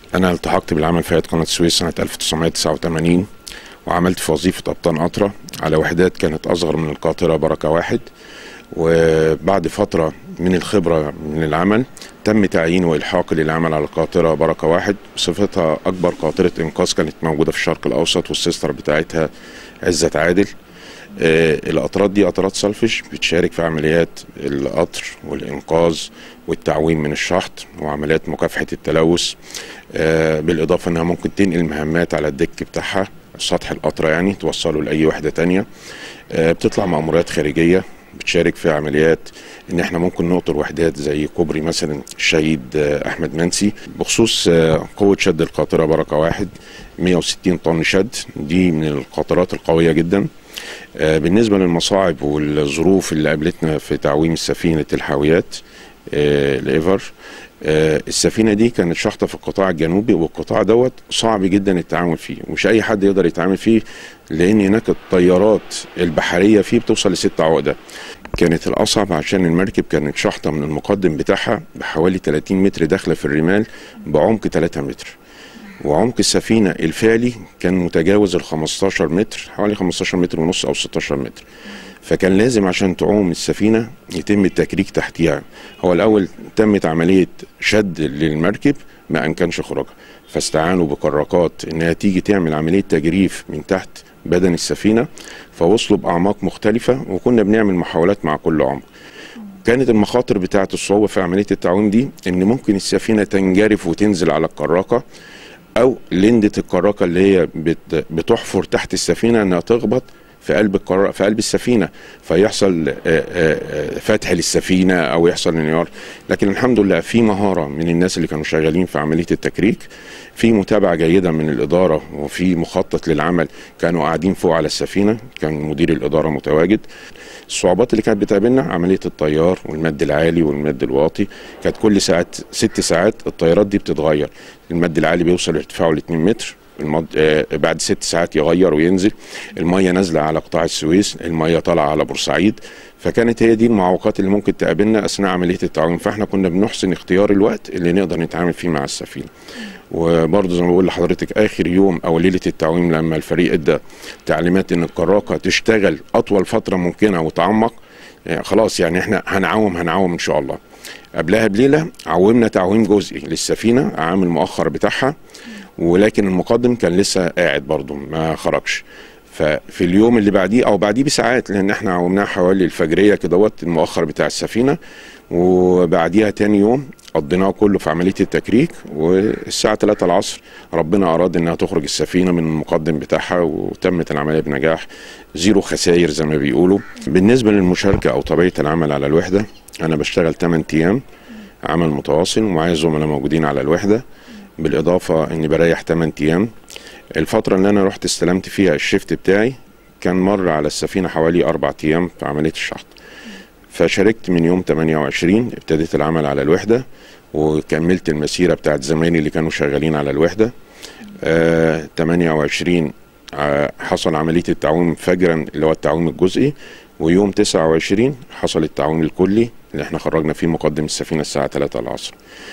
أنا التحقت بالعمل في هيئة قناة السويس سنة 1989 وعملت في وظيفة أبطان قطرة على وحدات كانت أصغر من القاطرة بركة واحد وبعد فترة من الخبرة من العمل تم تعيين وإلحاقي للعمل على القاطرة بركة واحد بصفتها أكبر قاطرة إنقاذ كانت موجودة في الشرق الأوسط والسيستر بتاعتها عزت عادل آه، القطرات دي قطرات سلفش بتشارك في عمليات القطر والإنقاذ والتعويم من الشحط وعمليات مكافحة التلوث آه، بالإضافة أنها ممكن تنقل مهمات على الدك بتاعها سطح القطرة يعني توصله لأي وحدة تانية آه، بتطلع مأموريات خارجية بتشارك في عمليات ان احنا ممكن نقطر وحدات زي كوبري مثلا الشهيد آه، احمد منسي بخصوص آه، قوه شد القاطره بركه واحد 160 طن شد دي من القاطرات القويه جدا آه، بالنسبه للمصاعب والظروف اللي قابلتنا في تعويم سفينه الحاويات آه، الايفر آه، السفينه دي كانت شحطه في القطاع الجنوبي والقطاع دوت صعب جدا التعامل فيه ومش اي حد يقدر يتعامل فيه لان هناك الطيارات البحريه فيه بتوصل لست عقده كانت الاصعب عشان المركب كانت شحطه من المقدم بتاعها بحوالي 30 متر داخله في الرمال بعمق 3 متر وعمق السفينه الفعلي كان متجاوز ال 15 متر حوالي 15 متر ونص او 16 متر فكان لازم عشان تعوم السفينه يتم التكريك تحتيها هو الاول تمت عمليه شد للمركب ما امكنش خروجها فاستعانوا بكراكات انها تيجي تعمل عمليه تجريف من تحت بدن السفينه فوصلوا باعماق مختلفه وكنا بنعمل محاولات مع كل عمق كانت المخاطر بتاعه الصعوبه في عمليه التعويم دي ان ممكن السفينه تنجرف وتنزل على الكراكه او لندة الكراكه اللي هي بت- بتحفر تحت السفينه انها تخبط في قلب القرار في قلب السفينه فيحصل آه، آه، آه، فتح للسفينه او يحصل انهيار لكن الحمد لله في مهاره من الناس اللي كانوا شغالين في عمليه التكريك في متابعه جيده من الاداره وفي مخطط للعمل كانوا قاعدين فوق على السفينه كان مدير الاداره متواجد الصعوبات اللي كانت بتقابلنا عمليه الطيار والمد العالي والمد الواطي كانت كل ساعات ست ساعات الطيارات دي بتتغير المد العالي بيوصل ارتفاعه ل 2 متر المد... آه بعد ست ساعات يغير وينزل الميه نازله على قطاع السويس الميه طالعه على بورسعيد فكانت هي دي المعوقات اللي ممكن تقابلنا اثناء عمليه التعاون فاحنا كنا بنحسن اختيار الوقت اللي نقدر نتعامل فيه مع السفينه وبرضه زي ما بقول لحضرتك اخر يوم او ليله التعويم لما الفريق ادى تعليمات ان الكراكه تشتغل اطول فتره ممكنه وتعمق يعني خلاص يعني احنا هنعوم هنعوم ان شاء الله قبلها بليله عومنا تعويم جزئي للسفينه عامل مؤخر بتاعها ولكن المقدم كان لسه قاعد برضه ما خرجش ففي اليوم اللي بعديه او بعديه بساعات لان احنا عومناها حوالي الفجريه كدهوت المؤخر بتاع السفينه وبعديها تاني يوم قضيناه كله في عمليه التكريك والساعه 3 العصر ربنا اراد انها تخرج السفينه من المقدم بتاعها وتمت العمليه بنجاح زيرو خسائر زي ما بيقولوا بالنسبه للمشاركه او طبيعه العمل على الوحده انا بشتغل 8 ايام عمل متواصل ومعايا زملاء موجودين على الوحده بالاضافه اني بريح 8 ايام الفتره اللي انا رحت استلمت فيها الشيفت بتاعي كان مر على السفينه حوالي اربع ايام في عمليه الشحط فشاركت من يوم 28 ابتديت العمل على الوحده وكملت المسيره بتاعت زمايلي اللي كانوا شغالين على الوحده آه 28 آه حصل عمليه التعويم فجرا اللي هو التعويم الجزئي ويوم 29 حصل التعويم الكلي اللي احنا خرجنا فيه مقدم السفينه الساعه 3 العصر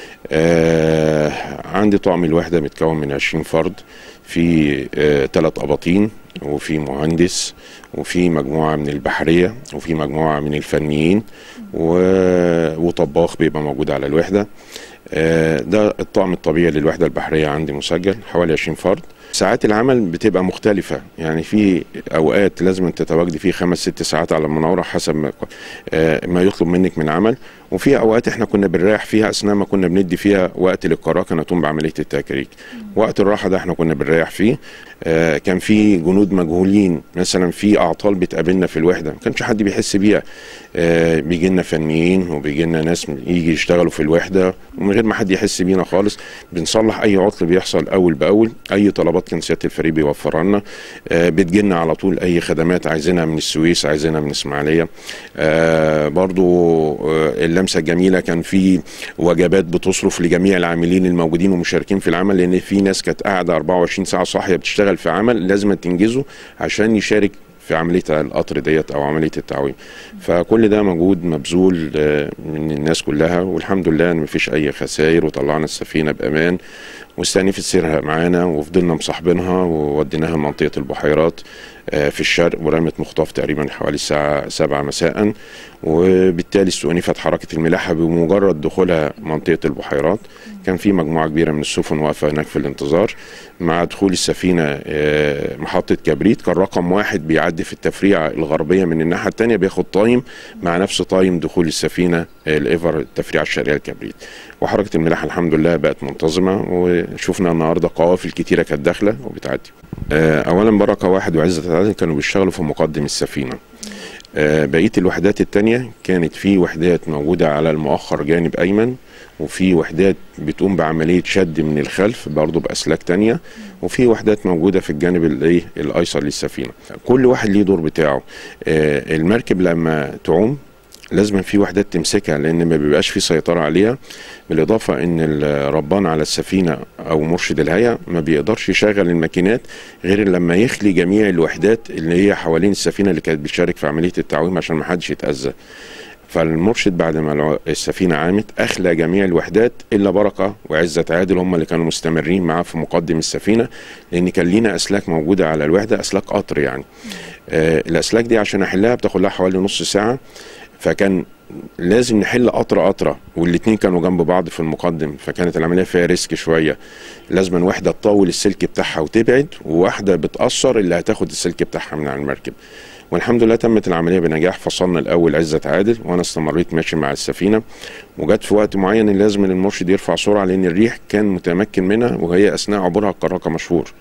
آه عندي طقم الوحده متكون من 20 فرد في ثلاث آه اباطين وفي مهندس وفي مجموعه من البحريه وفي مجموعه من الفنيين و... وطباخ بيبقى موجود على الوحده آه ده الطقم الطبيعي للوحده البحريه عندي مسجل حوالي 20 فرد ساعات العمل بتبقى مختلفة يعني في أوقات لازم تتواجدي فيه خمس ست ساعات على المناورة حسب ما, آه ما يطلب منك من عمل وفي أوقات احنا كنا بنريح فيها أثناء ما كنا بندي فيها وقت للكراكة نقوم بعملية التكريك وقت الراحة ده احنا كنا بنريح فيه آه كان في جنود مجهولين مثلا في أعطال بتقابلنا في الوحدة ما كانش حد بيحس بيها آه بيجي لنا فنيين وبيجي لنا ناس يجي يشتغلوا في الوحدة ومن غير ما حد يحس بينا خالص بنصلح أي عطل بيحصل أول بأول أي طلبات كان سياده الفريق بيوفرها لنا آه بتجيلنا على طول اي خدمات عايزينها من السويس عايزينها من اسماعيليه آه برضو آه اللمسه الجميله كان في وجبات بتصرف لجميع العاملين الموجودين ومشاركين في العمل لان في ناس كانت قاعده 24 ساعه صاحيه بتشتغل في عمل لازم تنجزه عشان يشارك في عمليه القطر ديت او عمليه التعويم فكل ده مجهود مبذول من الناس كلها والحمد لله ان مفيش اي خسائر وطلعنا السفينه بامان واستأنفت سيرها معانا وفضلنا مصاحبينها ووديناها منطقة البحيرات آه، في الشرق ورمت مخطاف تقريبا حوالي الساعة سبعة مساء وبالتالي استؤنفت حركة الملاحة بمجرد دخولها منطقة البحيرات كان في مجموعة كبيرة من السفن واقفة هناك في الانتظار مع دخول السفينة آه، محطة كبريت كان رقم واحد بيعدي في التفريعة الغربية من الناحية التانية بياخد تايم مع نفس تايم دخول السفينة آه، الإيفر التفريعة الشرقية الكبريت وحركة الملاحة الحمد لله بقت منتظمة وشفنا النهاردة قوافل كتيرة كانت داخلة وبتعدي آه، أولا بركة واحد وعزة عدن كانوا بيشتغلوا في مقدم السفينة آه، بقيه الوحدات التانية كانت في وحدات موجوده على المؤخر جانب ايمن وفي وحدات بتقوم بعمليه شد من الخلف برضه باسلاك تانية وفي وحدات موجوده في الجانب الايه الايسر للسفينه كل واحد ليه دور بتاعه آه، المركب لما تعوم لازم في وحدات تمسكها لان ما بيبقاش في سيطره عليها بالاضافه ان الربان على السفينه او مرشد الهيئه ما بيقدرش يشغل الماكينات غير لما يخلي جميع الوحدات اللي هي حوالين السفينه اللي كانت بتشارك في عمليه التعويم عشان ما حدش يتاذى فالمرشد بعد ما الع- السفينه عامت اخلى جميع الوحدات الا بركه وعزه عادل هم اللي كانوا مستمرين معاه في مقدم السفينه لان كان لينا اسلاك موجوده على الوحده اسلاك قطر يعني آه الاسلاك دي عشان احلها بتاخد لها حوالي نص ساعه فكان لازم نحل قطره قطره والاتنين كانوا جنب بعض في المقدم فكانت العمليه فيها ريسك شويه لازم واحده تطول السلك بتاعها وتبعد وواحده بتاثر اللي هتاخد السلك بتاعها من على المركب والحمد لله تمت العمليه بنجاح فصلنا الاول عزه عادل وانا استمريت ماشي مع السفينه وجت في وقت معين إن لازم إن المرشد يرفع سرعه لان الريح كان متمكن منها وهي اثناء عبورها الكراكه مشهور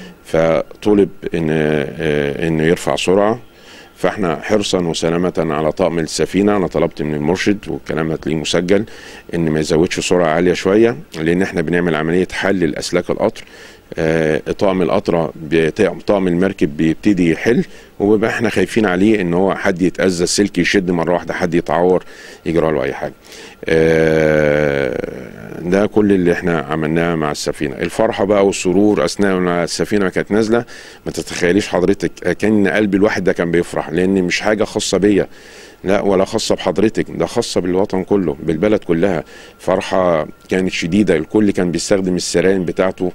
فطلب ان آه، انه يرفع سرعه فاحنا حرصا وسلامة على طاقم السفينة انا طلبت من المرشد والكلام هتلاقيه مسجل ان ما يزودش سرعة عالية شوية لان احنا بنعمل عملية حل الاسلاك القطر آه، طاقم القطرة بيت- طاقم المركب بيبتدي يحل وبيبقى احنا خايفين عليه ان هو حد يتأذى السلك يشد مرة واحدة حد يتعور يجرى له اي حاجة آه، ده كل اللي احنا عملناه مع السفينة الفرحة بقى والسرور اثناء ما السفينة كانت نازلة ما تتخيليش حضرتك كان قلب الواحد ده كان بيفرح لان مش حاجة خاصة بيا لا ولا خاصة بحضرتك ده خاصة بالوطن كله بالبلد كلها فرحة كانت شديدة الكل كان بيستخدم السراين بتاعته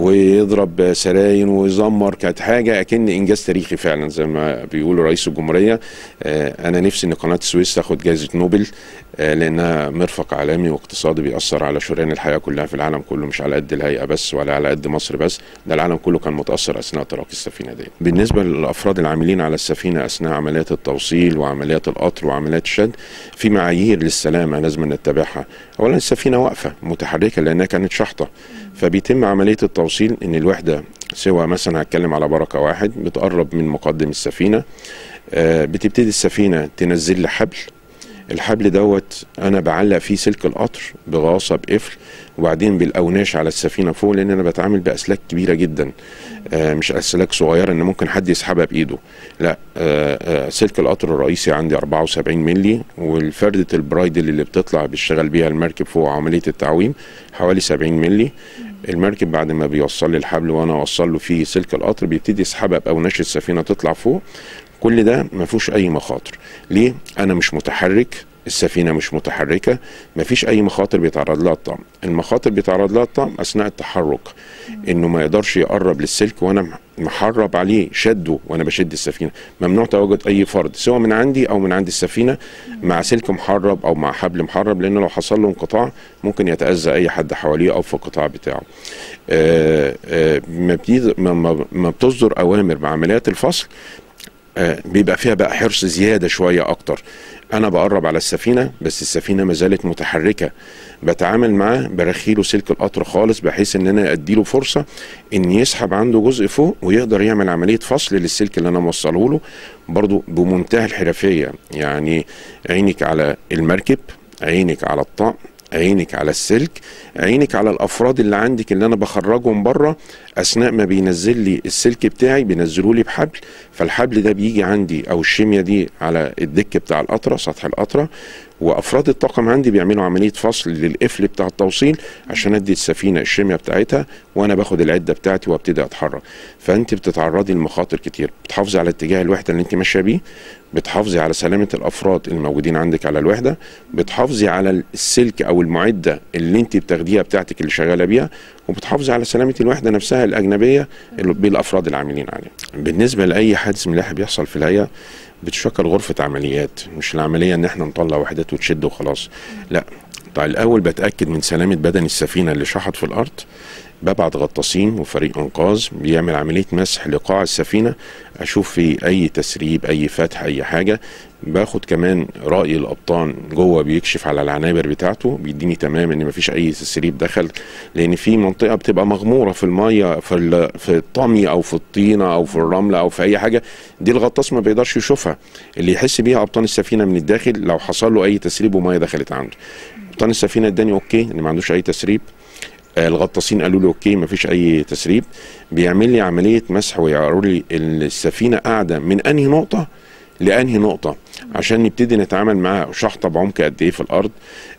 ويضرب سراين ويزمر كانت حاجة أكن إنجاز تاريخي فعلا زي ما بيقولوا رئيس الجمهورية آه، أنا نفسي إن قناة السويس تاخد جائزة نوبل آه، لأنها مرفق عالمي واقتصادي بيأثر على شريان الحياة كلها في العالم كله مش على قد الهيئة بس ولا على قد مصر بس ده العالم كله كان متأثر أثناء تراقي السفينة دي بالنسبة للأفراد العاملين على السفينة أثناء عمليات التوصيل وعمليات القطر وعمليات الشد في معايير للسلامة لازم نتبعها أولا السفينة واقفة متحركة لأنها كانت شحطة فبيتم عملية التوصيل إن الوحدة سواء مثلا هتكلم على بركة واحد بتقرب من مقدم السفينة آه، بتبتدي السفينة تنزل لي حبل الحبل دوت انا بعلق فيه سلك القطر بغاصه بقفل وبعدين بالاوناش على السفينه فوق لان انا بتعامل باسلاك كبيره جدا آه مش اسلاك صغيره ان ممكن حد يسحبها بايده لا آه آه سلك القطر الرئيسي عندي 74 مللي والفردة البرايدل اللي بتطلع بيشتغل بيها المركب فوق عمليه التعويم حوالي 70 مللي المركب بعد ما بيوصل لي الحبل وانا اوصل له فيه سلك القطر بيبتدي يسحبها باوناش السفينه تطلع فوق كل ده ما فيهوش اي مخاطر ليه انا مش متحرك السفينه مش متحركه ما فيش اي مخاطر بيتعرض لها الطعم المخاطر بيتعرض لها الطعم اثناء التحرك انه ما يقدرش يقرب للسلك وانا محرب عليه شده وانا بشد السفينه ممنوع تواجد اي فرد سواء من عندي او من عند السفينه مع سلك محرب او مع حبل محرب لان لو حصل له انقطاع ممكن يتاذى اي حد حواليه او في القطاع بتاعه آه، آه، ما بتيجي- ما- ما- ما بتصدر اوامر بعمليات الفصل آه، بيبقى فيها بقى حرص زياده شويه اكتر انا بقرب على السفينه بس السفينه ما زالت متحركه بتعامل معاه برخيله سلك القطر خالص بحيث ان انا اديله فرصه ان يسحب عنده جزء فوق ويقدر يعمل عمليه فصل للسلك اللي انا موصله له برضو بمنتهى الحرفيه يعني عينك على المركب عينك على الطقم عينك على السلك عينك على الافراد اللي عندك اللي انا بخرجهم بره اثناء ما بينزل لي السلك بتاعي بينزلوا لي بحبل فالحبل ده بيجي عندي او الشميه دي على الدك بتاع القطره سطح القطره وافراد الطاقم عندي بيعملوا عمليه فصل للقفل بتاع التوصيل عشان ادي السفينه الشميه بتاعتها وانا باخد العده بتاعتي وابتدي اتحرك فانت بتتعرضي لمخاطر كتير بتحافظي على اتجاه الوحده اللي انت ماشيه بيه بتحافظي على سلامه الافراد الموجودين عندك على الوحده بتحافظي على السلك او المعده اللي انت بتاخديها بتاعتك اللي شغاله بيها وبتحافظي على سلامه الوحده نفسها الاجنبيه اللي بالافراد العاملين عليها بالنسبه لاي حادث ملاحي بيحصل في الهيئه بتشكل غرفه عمليات مش العمليه ان احنا نطلع وحدات وتشد وخلاص لا طيب الاول بتاكد من سلامه بدن السفينه اللي شحط في الارض ببعت غطاسين وفريق انقاذ بيعمل عمليه مسح لقاع السفينه اشوف في اي تسريب اي فتح اي حاجه باخد كمان راي الابطان جوه بيكشف على العنابر بتاعته بيديني تمام ان مفيش اي تسريب دخل لان في منطقه بتبقى مغموره في الميه في ال- في الطمي او في الطينه او في الرمله او في اي حاجه دي الغطاس ما بيقدرش يشوفها اللي يحس بيها ابطان السفينه من الداخل لو حصل له اي تسريب وميه دخلت عنده ابطان السفينه اداني اوكي ان ما عندوش اي تسريب آه، الغطاسين قالوا لي اوكي مفيش اي تسريب بيعمل لي عمليه مسح ويعرضوا لي السفينه قاعده من انهي نقطه لانهي نقطه عشان نبتدي نتعامل معاها شحطه بعمق قد ايه في الارض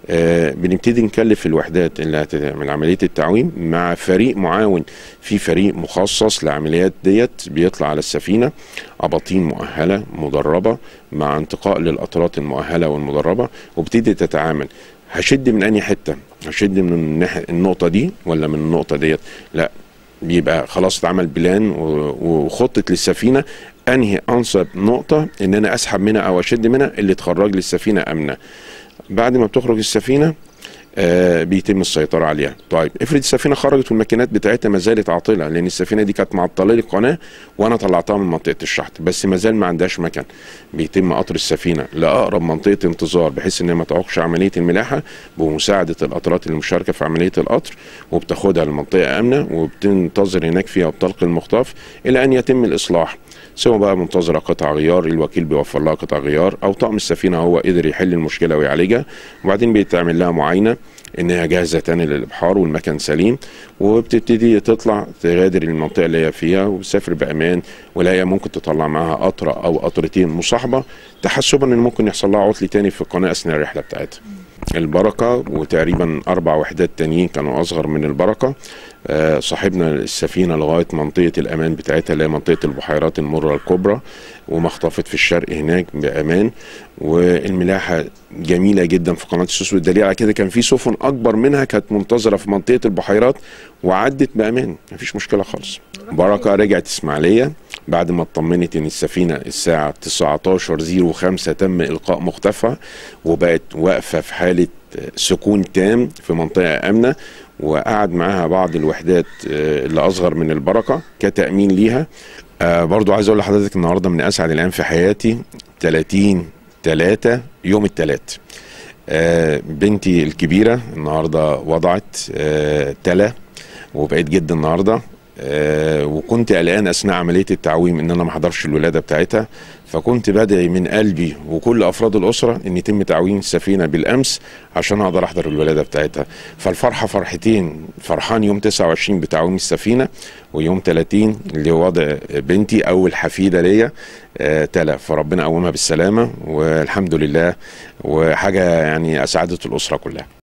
آه بنبتدي نكلف الوحدات اللي هتعمل عمليه التعويم مع فريق معاون في فريق مخصص لعمليات ديت بيطلع على السفينه اباطين مؤهله مدربه مع انتقاء للاطرات المؤهله والمدربه وبتدي تتعامل هشد من انهي حته هشد من الناحيه النقطه دي ولا من النقطه ديت لا بيبقى خلاص اتعمل بلان و- وخطط للسفينه انهي انسب نقطه ان انا اسحب منها او اشد منها اللي تخرج لي السفينه امنه بعد ما بتخرج السفينه آه بيتم السيطره عليها طيب افرض السفينه خرجت والماكينات بتاعتها ما زالت عاطله لان السفينه دي كانت معطله لي القناه وانا طلعتها من منطقه الشحط بس ما زال ما عندهاش مكان بيتم قطر السفينه لاقرب منطقه انتظار بحيث انها ما تعوقش عمليه الملاحه بمساعده الاطرات المشاركه في عمليه القطر وبتاخدها لمنطقه امنه وبتنتظر هناك فيها بطلق المخطاف الى ان يتم الاصلاح سواء بقى منتظره قطع غيار الوكيل بيوفر لها قطع غيار او طقم السفينه هو قدر يحل المشكله ويعالجها وبعدين بيتعمل لها معاينه انها جاهزه تاني للابحار والمكان سليم وبتبتدي تطلع تغادر المنطقه اللي هي فيها وتسافر بامان ولا هي ممكن تطلع معاها قطره او قطرتين مصاحبه تحسبا ان ممكن يحصل لها عطل تاني في القناه اثناء الرحله بتاعتها البركه وتقريبا اربع وحدات تانيين كانوا اصغر من البركه آه، صاحبنا السفينه لغايه منطقه الامان بتاعتها اللي هي منطقه البحيرات المره الكبرى وما اختفت في الشرق هناك بامان والملاحه جميله جدا في قناه السويس والدليل على كده كان في سفن اكبر منها كانت منتظره في منطقه البحيرات وعدت بامان مفيش مشكله خالص بركه رجعت اسماعيليه بعد ما اطمنت ان السفينه الساعه 19:05 تم القاء مختفى وبقت واقفه في حاله سكون تام في منطقه امنه وقعد معاها بعض الوحدات آه، اللي اصغر من البركه كتامين ليها آه برضو عايز اقول لحضرتك النهارده من اسعد الايام في حياتي 30 3 يوم الثلاث آه بنتي الكبيره النهارده وضعت آه تلا وبقيت جد النهارده آه وكنت قلقان اثناء عمليه التعويم ان انا ما احضرش الولاده بتاعتها فكنت بدعي من قلبي وكل افراد الاسره ان يتم تعويم السفينه بالامس عشان اقدر احضر الولاده بتاعتها فالفرحه فرحتين فرحان يوم 29 بتعويم السفينه ويوم 30 لوضع بنتي اول حفيده ليا آه تلا فربنا قومها بالسلامه والحمد لله وحاجه يعني اسعدت الاسره كلها